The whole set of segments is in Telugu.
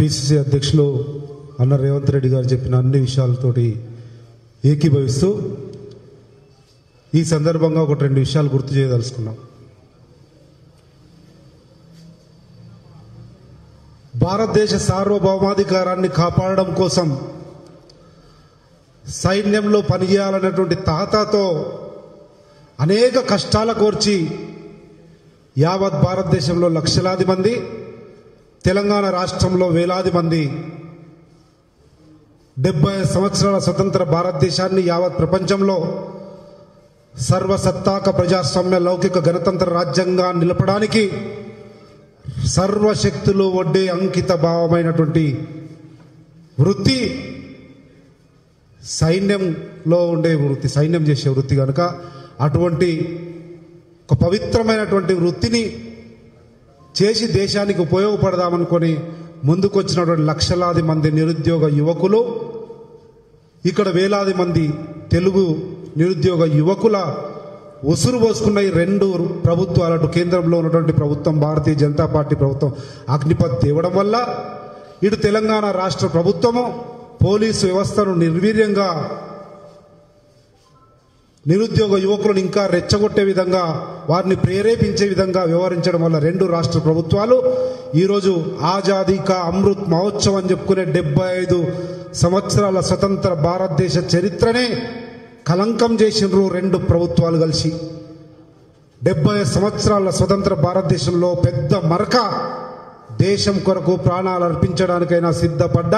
పిసిసి అధ్యక్షులు అన్న రేవంత్ రెడ్డి గారు చెప్పిన అన్ని విషయాలతోటి ఏకీభవిస్తూ ఈ సందర్భంగా ఒకటి రెండు విషయాలు గుర్తు చేయదలుచుకున్నాం భారతదేశ సార్వభౌమాధికారాన్ని కాపాడడం కోసం సైన్యంలో పనిచేయాలనేటువంటి తాతతో అనేక కష్టాల కోర్చి యావత్ భారతదేశంలో లక్షలాది మంది తెలంగాణ రాష్ట్రంలో వేలాది మంది డెబ్బై సంవత్సరాల స్వతంత్ర భారతదేశాన్ని యావత్ ప్రపంచంలో సర్వసత్తాక ప్రజాస్వామ్య లౌకిక గణతంత్ర రాజ్యంగా నిలపడానికి సర్వశక్తులు ఒడ్డే అంకిత భావమైనటువంటి వృత్తి సైన్యంలో ఉండే వృత్తి సైన్యం చేసే వృత్తి కనుక అటువంటి ఒక పవిత్రమైనటువంటి వృత్తిని చేసి దేశానికి ఉపయోగపడదామనుకొని ముందుకొచ్చినటువంటి లక్షలాది మంది నిరుద్యోగ యువకులు ఇక్కడ వేలాది మంది తెలుగు నిరుద్యోగ యువకుల ఉసురు పోసుకున్న ఈ రెండు ప్రభుత్వాలు అటు కేంద్రంలో ఉన్నటువంటి ప్రభుత్వం భారతీయ జనతా పార్టీ ప్రభుత్వం అగ్నిపత్ తేవడం వల్ల ఇటు తెలంగాణ రాష్ట్ర ప్రభుత్వము పోలీసు వ్యవస్థను నిర్వీర్యంగా నిరుద్యోగ యువకులను ఇంకా రెచ్చగొట్టే విధంగా వారిని ప్రేరేపించే విధంగా వ్యవహరించడం వల్ల రెండు రాష్ట్ర ప్రభుత్వాలు ఈరోజు ఆజాదీ కా అమృత్ మహోత్సవం అని చెప్పుకునే డెబ్బై ఐదు సంవత్సరాల స్వతంత్ర భారతదేశ చరిత్రనే కలంకం చేసినారు రెండు ప్రభుత్వాలు కలిసి డెబ్బై సంవత్సరాల స్వతంత్ర భారతదేశంలో పెద్ద మరక దేశం కొరకు ప్రాణాలు అర్పించడానికైనా సిద్ధపడ్డ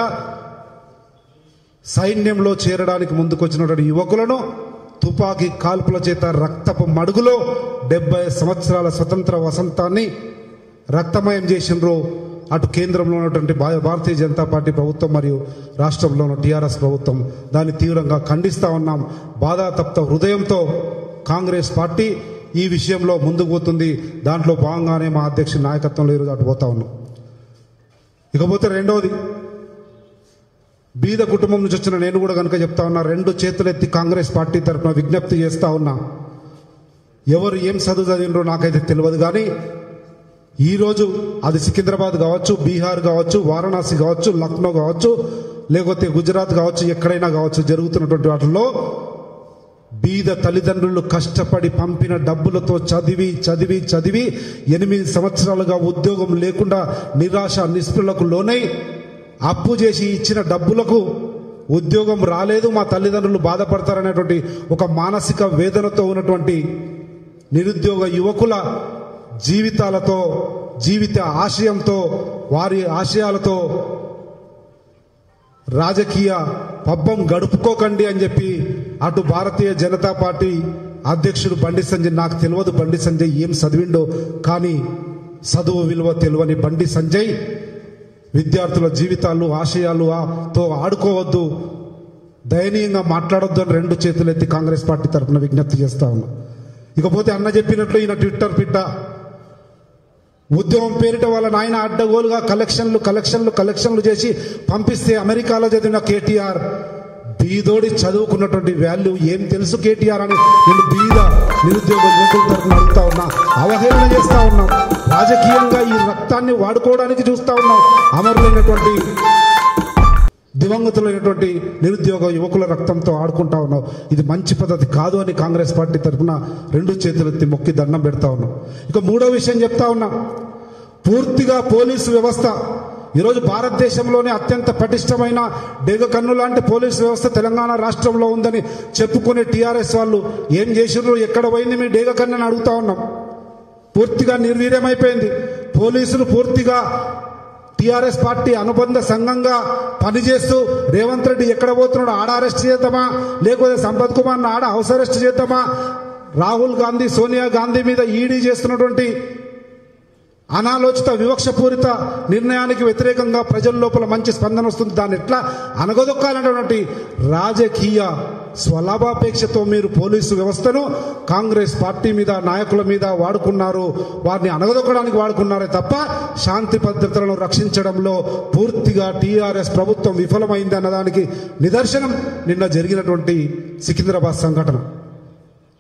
సైన్యంలో చేరడానికి ముందుకొచ్చినటువంటి యువకులను తుపాకీ కాల్పుల చేత రక్తపు మడుగులో డెబ్బై సంవత్సరాల స్వతంత్ర వసంతాన్ని రక్తమయం చేసినారు అటు కేంద్రంలో ఉన్నటువంటి భా- భారతీయ జనతా పార్టీ ప్రభుత్వం మరియు రాష్ట్రంలో ఉన్న టీఆర్ఎస్ ప్రభుత్వం దాన్ని తీవ్రంగా ఖండిస్తా ఉన్నాం బాధాతప్త హృదయంతో కాంగ్రెస్ పార్టీ ఈ విషయంలో ముందుకు పోతుంది దాంట్లో భాగంగానే మా అధ్యక్షుడి నాయకత్వంలో ఈరోజు అటు పోతా ఉన్నాం ఇకపోతే రెండవది బీద కుటుంబం నుంచి వచ్చిన నేను కూడా కనుక చెప్తా ఉన్నా రెండు చేతులెత్తి కాంగ్రెస్ పార్టీ తరఫున విజ్ఞప్తి చేస్తా ఉన్నా ఎవరు ఏం చదువు చదివినరో నాకైతే తెలియదు కానీ ఈరోజు అది సికింద్రాబాద్ కావచ్చు బీహార్ కావచ్చు వారణాసి కావచ్చు లక్నో కావచ్చు లేకపోతే గుజరాత్ కావచ్చు ఎక్కడైనా కావచ్చు జరుగుతున్నటువంటి వాటిల్లో బీద తల్లిదండ్రులు కష్టపడి పంపిన డబ్బులతో చదివి చదివి చదివి ఎనిమిది సంవత్సరాలుగా ఉద్యోగం లేకుండా నిరాశ నిస్పృహలకు లోనై అప్పు చేసి ఇచ్చిన డబ్బులకు ఉద్యోగం రాలేదు మా తల్లిదండ్రులు బాధపడతారనేటువంటి ఒక మానసిక వేదనతో ఉన్నటువంటి నిరుద్యోగ యువకుల జీవితాలతో జీవిత ఆశయంతో వారి ఆశయాలతో రాజకీయ పబ్బం గడుపుకోకండి అని చెప్పి అటు భారతీయ జనతా పార్టీ అధ్యక్షుడు బండి సంజయ్ నాకు తెలియదు బండి సంజయ్ ఏం చదివిండో కానీ చదువు విలువ తెలియని బండి సంజయ్ విద్యార్థుల జీవితాలు ఆశయాలు ఆ- తో ఆడుకోవద్దు దయనీయంగా మాట్లాడొద్దు అని రెండు చేతులెత్తి కాంగ్రెస్ పార్టీ తరఫున విజ్ఞప్తి చేస్తా ఉన్నా ఇకపోతే అన్న చెప్పినట్లు ఈయన ట్విట్టర్ పిట్ట ఉద్యమం పేరిట వాళ్ళ నాయన అడ్డగోలుగా కలెక్షన్లు కలెక్షన్లు కలెక్షన్లు చేసి పంపిస్తే అమెరికాలో చదివిన కేటీఆర్ బీదోడి చదువుకున్నటువంటి వాల్యూ ఏం తెలుసు కేటీఆర్ అని నేను బీద నిరుద్యోగ యువకుల తరఫున అడుగుతా ఉన్నా అవహేళన చేస్తా ఉన్నాం రాజకీయంగా ఈ రక్తాన్ని వాడుకోవడానికి చూస్తా ఉన్నాం అమరులైనటువంటి దివంగతులైనటువంటి నిరుద్యోగ యువకుల రక్తంతో ఆడుకుంటా ఉన్నావు ఇది మంచి పద్ధతి కాదు అని కాంగ్రెస్ పార్టీ తరఫున రెండు చేతులెత్తి మొక్కి దండం పెడతా ఉన్నాం ఇక మూడో విషయం చెప్తా ఉన్నా పూర్తిగా పోలీసు వ్యవస్థ ఈరోజు భారతదేశంలోనే అత్యంత పటిష్టమైన డేగ కన్ను లాంటి పోలీసు వ్యవస్థ తెలంగాణ రాష్ట్రంలో ఉందని చెప్పుకునే టీఆర్ఎస్ వాళ్ళు ఏం చేసిర్రు ఎక్కడ పోయింది మీ డేగ కన్ను అని అడుగుతా ఉన్నాం పూర్తిగా నిర్వీర్యమైపోయింది పోలీసులు పూర్తిగా టీఆర్ఎస్ పార్టీ అనుబంధ సంఘంగా పనిచేస్తూ రేవంత్ రెడ్డి ఎక్కడ పోతున్నాడు ఆడ అరెస్ట్ చేద్దామా లేకపోతే సంపత్ కుమార్ ఆడ హౌస్ అరెస్ట్ చేద్దామా రాహుల్ గాంధీ సోనియా గాంధీ మీద ఈడీ చేస్తున్నటువంటి అనాలోచిత వివక్షపూరిత నిర్ణయానికి వ్యతిరేకంగా ప్రజల లోపల మంచి స్పందన వస్తుంది దాన్ని ఎట్లా అనగదొక్కాలనేటువంటి రాజకీయ స్వలాభాపేక్షతో మీరు పోలీసు వ్యవస్థను కాంగ్రెస్ పార్టీ మీద నాయకుల మీద వాడుకున్నారు వారిని అనగదొక్కడానికి వాడుకున్నారే తప్ప శాంతి భద్రతలను రక్షించడంలో పూర్తిగా టీఆర్ఎస్ ప్రభుత్వం విఫలమైంది అన్నదానికి నిదర్శనం నిన్న జరిగినటువంటి సికింద్రాబాద్ సంఘటన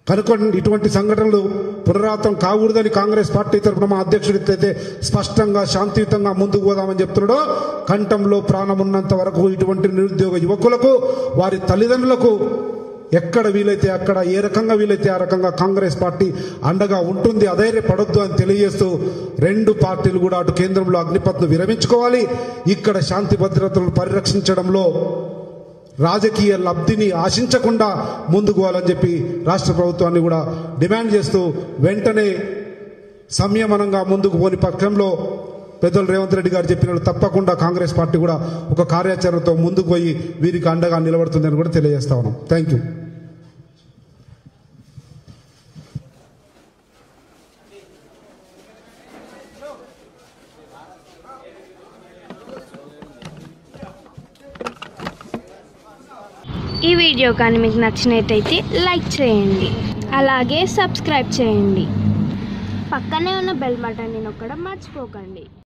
కనుక ఇటువంటి సంఘటనలు పునరావృతం కాకూడదని కాంగ్రెస్ పార్టీ తరఫున మా అధ్యక్షుడు అయితే స్పష్టంగా శాంతియుతంగా ముందుకు పోదామని చెప్తున్నాడో కంఠంలో ప్రాణం ఉన్నంత వరకు ఇటువంటి నిరుద్యోగ యువకులకు వారి తల్లిదండ్రులకు ఎక్కడ వీలైతే అక్కడ ఏ రకంగా వీలైతే ఆ రకంగా కాంగ్రెస్ పార్టీ అండగా ఉంటుంది అధైర్యపడొద్దు అని తెలియజేస్తూ రెండు పార్టీలు కూడా అటు కేంద్రంలో అగ్నిపత్ను విరమించుకోవాలి ఇక్కడ శాంతి భద్రతలను పరిరక్షించడంలో రాజకీయ లబ్ధిని ఆశించకుండా ముందుకు పోవాలని చెప్పి రాష్ట్ర ప్రభుత్వాన్ని కూడా డిమాండ్ చేస్తూ వెంటనే సంయమనంగా ముందుకు పోని పక్షంలో పెద్దలు రేవంత్ రెడ్డి గారు చెప్పినట్లు తప్పకుండా కాంగ్రెస్ పార్టీ కూడా ఒక కార్యాచరణతో ముందుకు పోయి వీరికి అండగా నిలబడుతుందని కూడా తెలియజేస్తా ఉన్నాం థ్యాంక్ యూ ఈ వీడియో కానీ మీకు నచ్చినట్టయితే లైక్ చేయండి అలాగే సబ్స్క్రైబ్ చేయండి పక్కనే ఉన్న బెల్ బటన్ని నొక్కడం మర్చిపోకండి